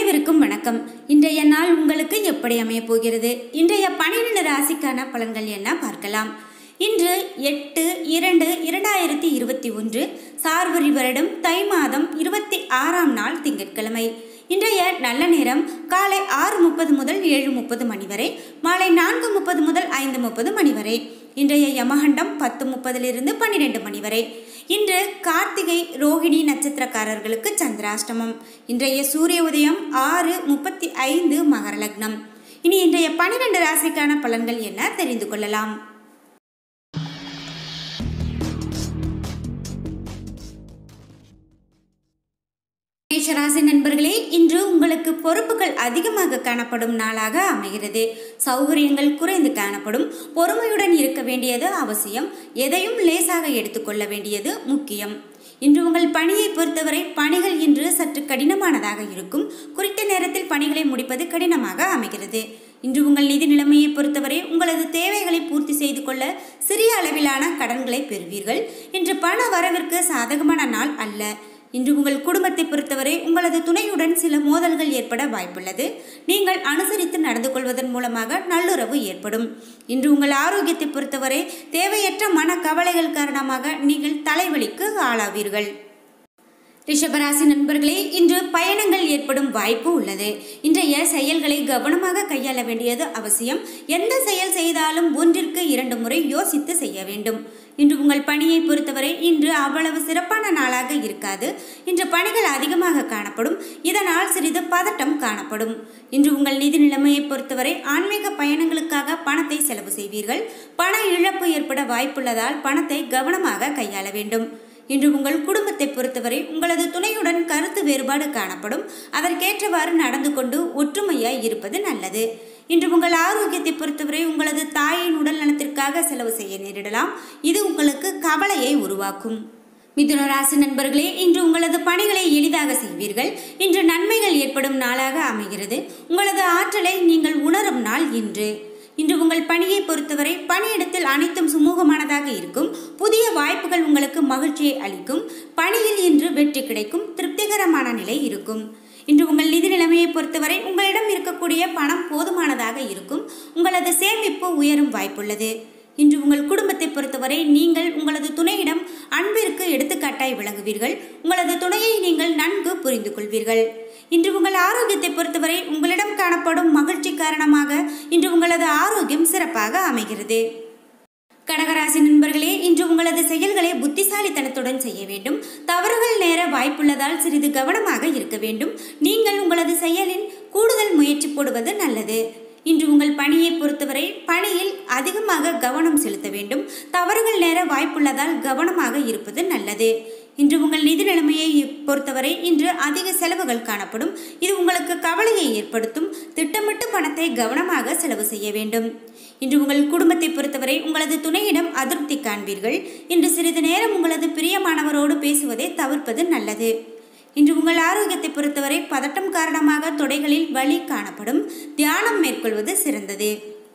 அனைவருக்கும் வணக்கம் இன்றைய நாள் உங்களுக்கு எப்படி அமைய போகிறது இன்றைய பன்னிரண்டு ராசிக்கான பலன்கள் என்ன பார்க்கலாம் இன்று எட்டு இரண்டு இரண்டாயிரத்தி இருபத்தி ஒன்று சார்வரி வருடம் தை மாதம் இருபத்தி ஆறாம் நாள் திங்கட்கிழமை இன்றைய நல்ல நேரம் காலை ஆறு முப்பது முதல் ஏழு முப்பது மணி வரை மாலை நான்கு முப்பது முதல் ஐந்து முப்பது மணி வரை இன்றைய யமகண்டம் பத்து முப்பதிலிருந்து பன்னிரெண்டு மணி வரை இன்று கார்த்திகை ரோகிணி நட்சத்திரக்காரர்களுக்கு சந்திராஷ்டமம் இன்றைய சூரிய உதயம் ஆறு முப்பத்தி ஐந்து மகர லக்னம் இனி இன்றைய பன்னிரண்டு ராசிக்கான பலன்கள் என்ன தெரிந்து கொள்ளலாம் மேஷராசி நண்பர்களே இன்று உங்களுக்கு பொறுப்புகள் அதிகமாக காணப்படும் நாளாக அமைகிறது சௌகரியங்கள் குறைந்து காணப்படும் பொறுமையுடன் இருக்க வேண்டியது அவசியம் எதையும் லேசாக எடுத்துக்கொள்ள வேண்டியது முக்கியம் இன்று உங்கள் பணியை பொறுத்தவரை பணிகள் இன்று சற்று கடினமானதாக இருக்கும் குறித்த நேரத்தில் பணிகளை முடிப்பது கடினமாக அமைகிறது இன்று உங்கள் நிதி நிலைமையை பொறுத்தவரை உங்களது தேவைகளை பூர்த்தி செய்து கொள்ள சிறிய அளவிலான கடன்களை பெறுவீர்கள் இன்று பண வரவிற்கு சாதகமான நாள் அல்ல இன்று உங்கள் குடும்பத்தை பொறுத்தவரை உங்களது துணையுடன் சில மோதல்கள் ஏற்பட வாய்ப்புள்ளது நீங்கள் அனுசரித்து நடந்து கொள்வதன் மூலமாக நல்லுறவு ஏற்படும் இன்று உங்கள் ஆரோக்கியத்தை பொறுத்தவரை தேவையற்ற மன கவலைகள் காரணமாக நீங்கள் தலைவலிக்கு ஆளாவீர்கள் ரிஷபராசி நண்பர்களே இன்று பயணங்கள் ஏற்படும் வாய்ப்பு உள்ளது இன்றைய செயல்களை கவனமாக கையாள வேண்டியது அவசியம் எந்த செயல் செய்தாலும் ஒன்றிற்கு இரண்டு முறை யோசித்து செய்ய வேண்டும் இன்று உங்கள் பணியை பொறுத்தவரை இன்று அவ்வளவு சிறப்பான நாளாக இருக்காது இன்று பணிகள் அதிகமாக காணப்படும் இதனால் சிறிது பதட்டம் காணப்படும் இன்று உங்கள் நிதி நிலைமையை பொறுத்தவரை ஆன்மீக பயணங்களுக்காக பணத்தை செலவு செய்வீர்கள் பண இழப்பு ஏற்பட வாய்ப்புள்ளதால் பணத்தை கவனமாக கையாள வேண்டும் இன்று உங்கள் குடும்பத்தை பொறுத்தவரை உங்களது துணையுடன் கருத்து வேறுபாடு காணப்படும் அதற்கேற்றவாறு நடந்து கொண்டு ஒற்றுமையாய் இருப்பது நல்லது இன்று உங்கள் ஆரோக்கியத்தை பொறுத்தவரை உங்களது தாயின் உடல் நலத்திற்காக செலவு செய்ய நேரிடலாம் இது உங்களுக்கு கவலையை உருவாக்கும் மிதுன ராசி நண்பர்களே இன்று உங்களது பணிகளை எளிதாக செய்வீர்கள் இன்று நன்மைகள் ஏற்படும் நாளாக அமைகிறது உங்களது ஆற்றலை நீங்கள் உணரும் நாள் இன்று இன்று உங்கள் பணியை பொறுத்தவரை பணியிடத்தில் அனைத்தும் சுமூகமானதாக இருக்கும் புதிய வாய்ப்புகள் உங்களுக்கு மகிழ்ச்சியை அளிக்கும் பணியில் இன்று வெற்றி கிடைக்கும் திருப்திகரமான நிலை இருக்கும் இன்று உங்கள் நிதி நிலைமையை பொறுத்தவரை உங்களிடம் இருக்கக்கூடிய பணம் போதுமானதாக இருக்கும் உங்களது சேமிப்பு உயரும் வாய்ப்புள்ளது இன்று உங்கள் குடும்பத்தை பொறுத்தவரை நீங்கள் உங்களது துணையிடம் அன்பிற்கு எடுத்துக்காட்டாய் விளங்குவீர்கள் உங்களது துணையை நீங்கள் நன்கு புரிந்து கொள்வீர்கள் இன்று உங்கள் ஆரோக்கியத்தை பொறுத்தவரை உங்களிடம் காணப்படும் மகிழ்ச்சி காரணமாக இன்று உங்களது ஆரோக்கியம் சிறப்பாக அமைகிறது கடகராசி நண்பர்களே இன்று உங்களது செயல்களை புத்திசாலித்தனத்துடன் செய்ய வேண்டும் தவறுகள் நேர வாய்ப்புள்ளதால் சிறிது கவனமாக இருக்க வேண்டும் நீங்கள் உங்களது செயலின் கூடுதல் முயற்சி போடுவது நல்லது இன்று உங்கள் பணியை பொறுத்தவரை பணியில் அதிகமாக கவனம் செலுத்த வேண்டும் தவறுகள் நேர வாய்ப்புள்ளதால் கவனமாக இருப்பது நல்லது இன்று உங்கள் நிதி நிலைமையை பொறுத்தவரை இன்று அதிக செலவுகள் காணப்படும் இது உங்களுக்கு கவலையை ஏற்படுத்தும் திட்டமிட்டு பணத்தை கவனமாக செலவு செய்ய வேண்டும் இன்று உங்கள் குடும்பத்தை பொறுத்தவரை உங்களது துணையிடம் அதிருப்தி காண்பீர்கள் இன்று சிறிது நேரம் உங்களது பிரியமானவரோடு பேசுவதை தவிர்ப்பது நல்லது இன்று உங்கள் ஆரோக்கியத்தை பொறுத்தவரை பதட்டம் காரணமாக தொடைகளில் வலி காணப்படும் தியானம் மேற்கொள்வது சிறந்தது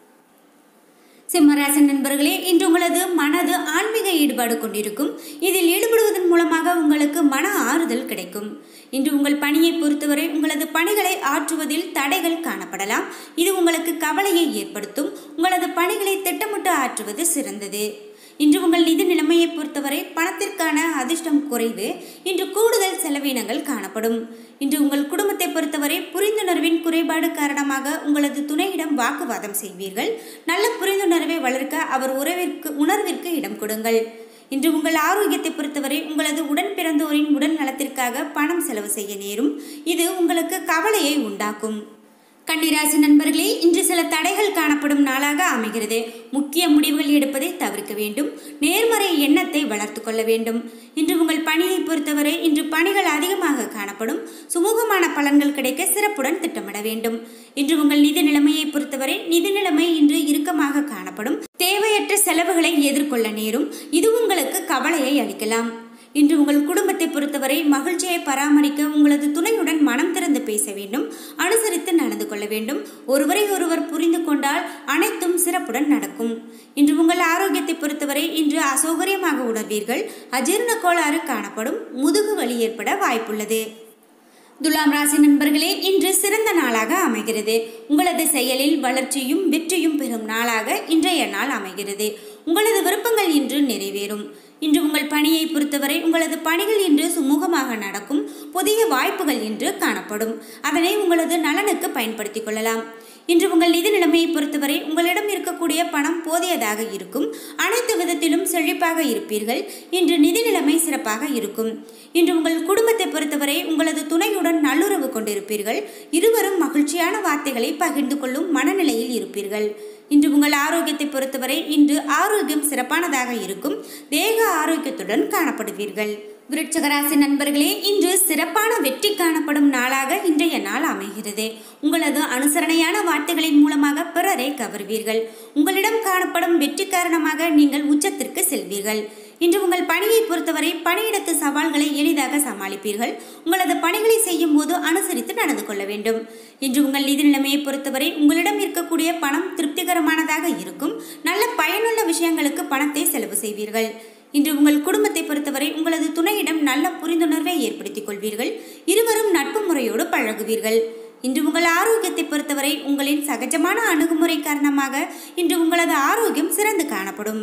சிம்மராசி நண்பர்களே இன்று உங்களது மனது ஆன்மீக ஈடுபாடு கொண்டிருக்கும் இதில் ஈடுபடுவதன் மூலமாக உங்களுக்கு மன ஆறுதல் கிடைக்கும் இன்று உங்கள் பணியை பொறுத்தவரை உங்களது பணிகளை ஆற்றுவதில் தடைகள் காணப்படலாம் இது உங்களுக்கு கவலையை ஏற்படுத்தும் உங்களது பணிகளை திட்டமிட்டு ஆற்றுவது சிறந்தது இன்று உங்கள் நிதி நிலைமையை பொறுத்தவரை பணத்திற்கான அதிர்ஷ்டம் குறைவு இன்று கூடுதல் செலவினங்கள் காணப்படும் இன்று உங்கள் குடும்பத்தை பொறுத்தவரை புரிந்துணர்வின் குறைபாடு காரணமாக உங்களது துணையிடம் வாக்குவாதம் செய்வீர்கள் நல்ல புரிந்துணர்வை வளர்க்க அவர் உறவிற்கு உணர்விற்கு இடம் கொடுங்கள் இன்று உங்கள் ஆரோக்கியத்தை பொறுத்தவரை உங்களது உடன் பிறந்தோரின் உடல் நலத்திற்காக பணம் செலவு செய்ய நேரும் இது உங்களுக்கு கவலையை உண்டாக்கும் கன்னிராசி நண்பர்களே இன்று சில தடைகள் காணப்படும் நாளாக அமைகிறது முக்கிய முடிவுகள் எடுப்பதை தவிர்க்க வேண்டும் நேர்மறை எண்ணத்தை வளர்த்து கொள்ள வேண்டும் இன்று உங்கள் பணியை பொறுத்தவரை இன்று பணிகள் அதிகமாக காணப்படும் சுமூகமான பலன்கள் கிடைக்க சிறப்புடன் திட்டமிட வேண்டும் இன்று உங்கள் நிதி நிலைமையை பொறுத்தவரை நிதி நிலைமை இன்று இறுக்கமாக காணப்படும் தேவையற்ற செலவுகளை எதிர்கொள்ள நேரும் இது உங்களுக்கு கவலையை அளிக்கலாம் இன்று உங்கள் குடும்பத்தை பொறுத்தவரை மகிழ்ச்சியை பராமரிக்க உங்களது துணையுடன் மனம் திறந்து பேச வேண்டும் அனுசரித்து நடந்து கொள்ள வேண்டும் ஒருவரை ஒருவர் புரிந்து கொண்டால் அனைத்தும் சிறப்புடன் நடக்கும் இன்று உங்கள் ஆரோக்கியத்தை பொறுத்தவரை இன்று அசௌகரியமாக உணர்வீர்கள் அஜீரண கோளாறு காணப்படும் முதுகு வலி ஏற்பட வாய்ப்புள்ளது துலாம் ராசி நண்பர்களே இன்று சிறந்த நாளாக அமைகிறது உங்களது செயலில் வளர்ச்சியும் வெற்றியும் பெறும் நாளாக இன்றைய நாள் அமைகிறது உங்களது விருப்பங்கள் இன்று நிறைவேறும் இன்று உங்கள் பணியை பொறுத்தவரை உங்களது பணிகள் இன்று சுமூகமாக நடக்கும் புதிய வாய்ப்புகள் இன்று காணப்படும் அதனை உங்களது நலனுக்கு பயன்படுத்திக் கொள்ளலாம் இன்று உங்கள் நிதி நிலைமையை பொறுத்தவரை உங்களிடம் இருக்கக்கூடிய பணம் போதியதாக இருக்கும் அனைத்து விதத்திலும் செழிப்பாக இருப்பீர்கள் இன்று நிதி நிலைமை சிறப்பாக இருக்கும் இன்று உங்கள் குடும்பத்தை பொறுத்தவரை உங்களது துணையுடன் நல்லுறவு கொண்டிருப்பீர்கள் இருவரும் மகிழ்ச்சியான வார்த்தைகளை பகிர்ந்து கொள்ளும் மனநிலையில் இருப்பீர்கள் இன்று உங்கள் ஆரோக்கியத்தை பொறுத்தவரை இன்று ஆரோக்கியம் சிறப்பானதாக இருக்கும் தேக ஆரோக்கியத்துடன் காணப்படுவீர்கள் விருட்சகராசி நண்பர்களே இன்று சிறப்பான வெற்றி காணப்படும் நாளாக இன்றைய நாள் அமைகிறது உங்களது அனுசரணையான வார்த்தைகளின் மூலமாக பிறரை கவர்வீர்கள் உங்களிடம் காணப்படும் வெற்றி காரணமாக நீங்கள் உச்சத்திற்கு செல்வீர்கள் இன்று உங்கள் பணியை பொறுத்தவரை பணியிடத்து சவால்களை எளிதாக சமாளிப்பீர்கள் உங்களது பணிகளை செய்யும் போது அனுசரித்து நடந்து கொள்ள வேண்டும் இன்று உங்கள் நிதி நிலைமையை பொறுத்தவரை உங்களிடம் இருக்கக்கூடிய பணம் திருப்திகரமானதாக இருக்கும் நல்ல பயனுள்ள விஷயங்களுக்கு பணத்தை செலவு செய்வீர்கள் இன்று உங்கள் குடும்பத்தை பொறுத்தவரை உங்களது துணையிடம் நல்ல புரிந்துணர்வை ஏற்படுத்திக் கொள்வீர்கள் இருவரும் நட்பு முறையோடு பழகுவீர்கள் இன்று உங்கள் ஆரோக்கியத்தை பொறுத்தவரை உங்களின் சகஜமான அணுகுமுறை காரணமாக இன்று உங்களது ஆரோக்கியம் சிறந்து காணப்படும்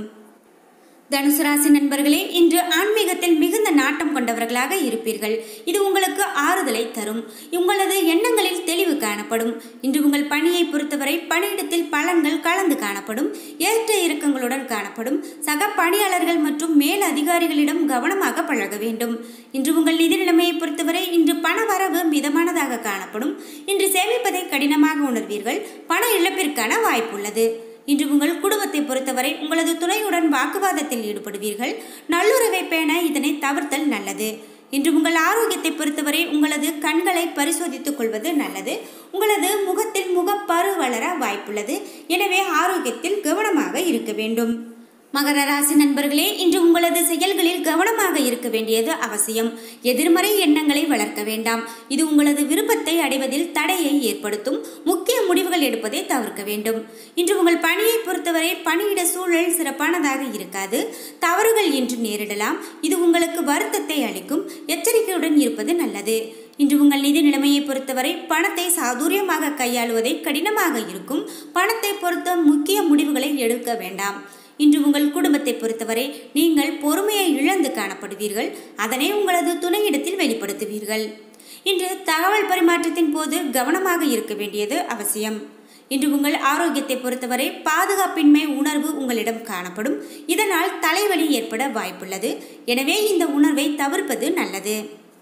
தனுசு ராசி நண்பர்களே இன்று ஆன்மீகத்தில் மிகுந்த நாட்டம் கொண்டவர்களாக இருப்பீர்கள் இது உங்களுக்கு ஆறுதலை தரும் உங்களது எண்ணங்களில் தெளிவு காணப்படும் இன்று உங்கள் பணியை பொறுத்தவரை பணியிடத்தில் பலன்கள் கலந்து காணப்படும் ஏற்ற இறக்கங்களுடன் காணப்படும் சக பணியாளர்கள் மற்றும் மேல் அதிகாரிகளிடம் கவனமாக பழக வேண்டும் இன்று உங்கள் நிதி நிலைமையை பொறுத்தவரை இன்று பண வரவு மிதமானதாக காணப்படும் இன்று சேமிப்பதை கடினமாக உணர்வீர்கள் பண இழப்பிற்கான வாய்ப்புள்ளது இன்று உங்கள் குடும்பத்தை பொறுத்தவரை உங்களது துணையுடன் வாக்குவாதத்தில் ஈடுபடுவீர்கள் நல்லுறவை பேண இதனை தவிர்த்தல் நல்லது இன்று உங்கள் ஆரோக்கியத்தை பொறுத்தவரை உங்களது கண்களை பரிசோதித்துக் கொள்வது நல்லது உங்களது முகத்தில் முகப்பரு வளர வாய்ப்புள்ளது எனவே ஆரோக்கியத்தில் கவனமாக இருக்க வேண்டும் மகர ராசி நண்பர்களே இன்று உங்களது செயல்களில் கவனமாக இருக்க வேண்டியது அவசியம் எதிர்மறை எண்ணங்களை வளர்க்க வேண்டாம் இது உங்களது விருப்பத்தை அடைவதில் தடையை ஏற்படுத்தும் முக்கிய முடிவுகள் எடுப்பதை தவிர்க்க வேண்டும் இன்று உங்கள் பணியை பொறுத்தவரை பணியிட சூழல் சிறப்பானதாக இருக்காது தவறுகள் இன்று நேரிடலாம் இது உங்களுக்கு வருத்தத்தை அளிக்கும் எச்சரிக்கையுடன் இருப்பது நல்லது இன்று உங்கள் நிதி நிலைமையை பொறுத்தவரை பணத்தை சாதுரியமாக கையாளுவதை கடினமாக இருக்கும் பணத்தை பொறுத்த முக்கிய முடிவுகளை எடுக்க வேண்டாம் இன்று உங்கள் குடும்பத்தை பொறுத்தவரை நீங்கள் பொறுமையை இழந்து காணப்படுவீர்கள் அதனை உங்களது துணையிடத்தில் வெளிப்படுத்துவீர்கள் இன்று தகவல் பரிமாற்றத்தின் போது கவனமாக இருக்க வேண்டியது அவசியம் இன்று உங்கள் ஆரோக்கியத்தை பொறுத்தவரை பாதுகாப்பின்மை உணர்வு உங்களிடம் காணப்படும் இதனால் தலைவலி ஏற்பட வாய்ப்புள்ளது எனவே இந்த உணர்வை தவிர்ப்பது நல்லது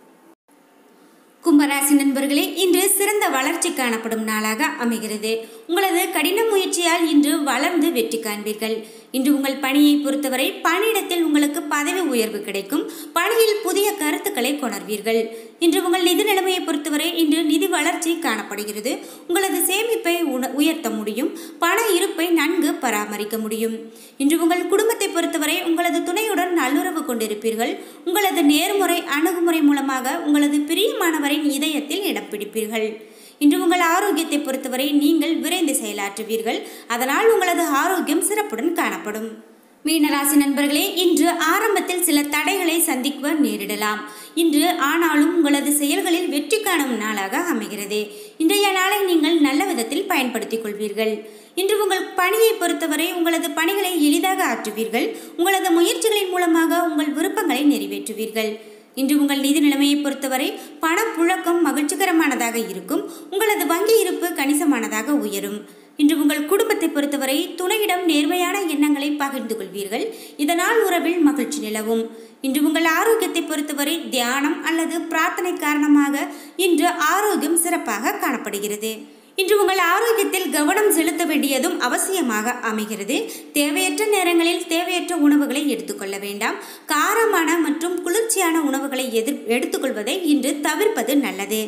கும்பராசி நண்பர்களே இன்று சிறந்த வளர்ச்சி காணப்படும் நாளாக அமைகிறது உங்களது கடின முயற்சியால் இன்று வளர்ந்து வெற்றி காண்பீர்கள் இன்று உங்கள் பணியை பொறுத்தவரை பணியிடத்தில் உங்களுக்கு பதவி உயர்வு கிடைக்கும் பணியில் புதிய கருத்துக்களை கொணர்வீர்கள் இன்று உங்கள் நிதி நிலைமையை பொறுத்தவரை இன்று நிதி வளர்ச்சி காணப்படுகிறது உங்களது சேமிப்பை உண உயர்த்த முடியும் பண இருப்பை நன்கு பராமரிக்க முடியும் இன்று உங்கள் குடும்பத்தை பொறுத்தவரை உங்களது துணையுடன் நல்லுறவு கொண்டிருப்பீர்கள் உங்களது நேர்முறை அணுகுமுறை மூலமாக உங்களது பிரியமானவரின் இதயத்தில் இடம் பிடிப்பீர்கள் இன்று உங்கள் ஆரோக்கியத்தை பொறுத்தவரை நீங்கள் விரைந்து செயலாற்றுவீர்கள் அதனால் உங்களது ஆரோக்கியம் சிறப்புடன் காணப்படும் மீனராசி நண்பர்களே இன்று ஆரம்பத்தில் சில தடைகளை சந்திக்க நேரிடலாம் இன்று ஆனாலும் உங்களது செயல்களில் வெற்றி காணும் நாளாக அமைகிறது இன்றைய நாளை நீங்கள் நல்ல விதத்தில் பயன்படுத்திக் கொள்வீர்கள் இன்று உங்கள் பணியை பொறுத்தவரை உங்களது பணிகளை எளிதாக ஆற்றுவீர்கள் உங்களது முயற்சிகளின் மூலமாக உங்கள் விருப்பங்களை நிறைவேற்றுவீர்கள் இன்று உங்கள் நிதி நிலைமையை பொறுத்தவரை பணப்புழக்கம் மகிழ்ச்சிகரமானதாக இருக்கும் உங்களது வங்கி இருப்பு கணிசமானதாக உயரும் இன்று உங்கள் குடும்பத்தை பொறுத்தவரை துணையிடம் நேர்மையான எண்ணங்களை பகிர்ந்து கொள்வீர்கள் இதனால் உறவில் மகிழ்ச்சி நிலவும் இன்று உங்கள் ஆரோக்கியத்தை பொறுத்தவரை தியானம் அல்லது பிரார்த்தனை காரணமாக இன்று ஆரோக்கியம் சிறப்பாக காணப்படுகிறது இன்று உங்கள் ஆரோக்கியத்தில் கவனம் செலுத்த வேண்டியதும் அவசியமாக அமைகிறது தேவையற்ற நேரங்களில் தேவையற்ற உணவுகளை எடுத்துக்கொள்ள வேண்டாம் காரமான மற்றும் குளிர்ச்சியான உணவுகளை எதிர் எடுத்துக்கொள்வதை இன்று தவிர்ப்பது நல்லது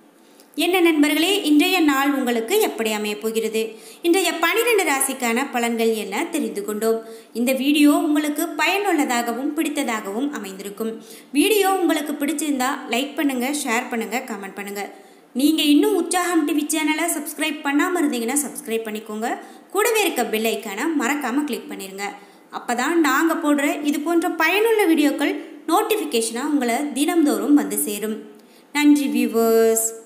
என்ன நண்பர்களே இன்றைய நாள் உங்களுக்கு எப்படி அமையப் போகிறது இன்றைய பனிரெண்டு ராசிக்கான பலன்கள் என்ன தெரிந்து கொண்டோம் இந்த வீடியோ உங்களுக்கு பயனுள்ளதாகவும் பிடித்ததாகவும் அமைந்திருக்கும் வீடியோ உங்களுக்கு பிடிச்சிருந்தா லைக் பண்ணுங்க ஷேர் பண்ணுங்க கமெண்ட் பண்ணுங்க நீங்கள் இன்னும் உற்சாகம் டிவி சேனலை சப்ஸ்கிரைப் பண்ணாமல் இருந்தீங்கன்னா சப்ஸ்கிரைப் பண்ணிக்கோங்க கூடவே இருக்க பெல் ஐக்கானை மறக்காமல் கிளிக் பண்ணிடுங்க அப்போ தான் நாங்கள் போடுற இது போன்ற பயனுள்ள வீடியோக்கள் நோட்டிஃபிகேஷனாக உங்களை தினம்தோறும் வந்து சேரும் நன்றி வியூவர்ஸ்